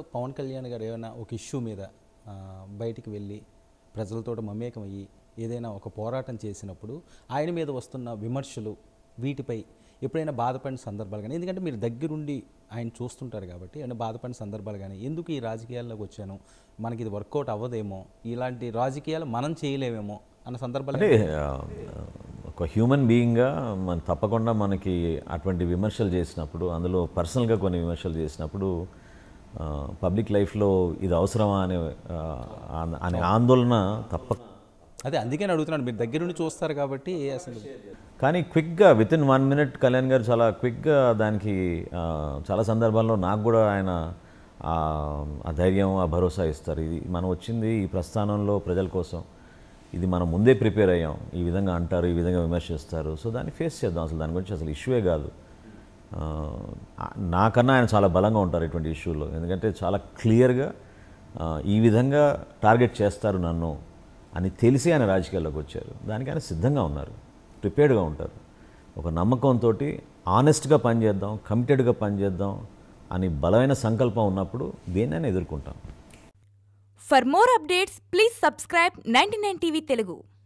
పవన్ కళ్యాణ్ గారు ఏమైనా ఒక ఇష్యూ మీద ఆ, బయటికి వెళ్ళి ప్రజలతో మమేకం అయ్యి ఏదైనా ఒక పోరాటం చేసినప్పుడు ఆయన మీద వస్తున్న విమర్శలు వీటిపై ఎప్పుడైనా బాధపడిన సందర్భాలు కానీ ఎందుకంటే మీరు దగ్గరుండి ఆయన చూస్తుంటారు కాబట్టి ఏమైనా బాధపడిన సందర్భాలు కానీ ఎందుకు ఈ రాజకీయాల్లోకి వచ్చాను మనకి ఇది వర్కౌట్ అవ్వదేమో ఇలాంటి రాజకీయాలు మనం చేయలేమేమో అన్న సందర్భాలు అంటే ఆ, ఒక హ్యూమన్ బీయింగ్గా మన తప్పకుండా మనకి అటువంటి విమర్శలు చేసినప్పుడు అందులో పర్సనల్గా కొన్ని విమర్శలు చేసినప్పుడు పబ్లిక్ లైఫ్లో ఇది అవసరమా అనే ఆ, అనే ఆందోళన తప్ప అదే అందుకే నేను అడుగుతున్నాను మీరు దగ్గరుండి చూస్తారు కాబట్టి అసలు కానీ క్విక్గా with in one minute Kalyan garu చాలా క్విక్గా దానికి ఆ, చాలా సందర్భాల్లో నాకు కూడా ఆయన ఆ ఆ ధైర్యం ఆ భరోసా ఇస్తారు ఇది మనం వచ్చింది ఈ ప్రస్థానంలో ప్రజల కోసం ఇది మనం ముందే ప్రిపేర్ అయ్యాం ఈ విధంగా అంటారు ఈ విధంగా విమర్శిస్తారు సో దాన్ని ఫేస్ చేద్దాం అసలు దాని గురించి అసలు ఇష్యూవే కాదు ఆ, నాకన్నా ఆయన చాలా బలంగా ఉంటారు ఇటువంటి ఇష్యూలో ఎందుకంటే చాలా క్లియర్గా ఆ, ఈ విధంగా టార్గెట్ చేస్తారు నన్ను అని తెలిసి ఆయన రాజకీయాల్లోకి వచ్చారు దానికి ఆయన సిద్ధంగా ఉన్నారు ప్రిపేర్డ్గా ఉంటారు ఒక నమ్మకంతో ఆనెస్ట్గా పనిచేద్దాం కమిటెడ్గా పనిచేద్దాం అని బలమైన సంకల్పం ఉన్నప్పుడు దేన్నైనా ఎదుర్కొంటాం For more updates, please subscribe 99 TV Telugu.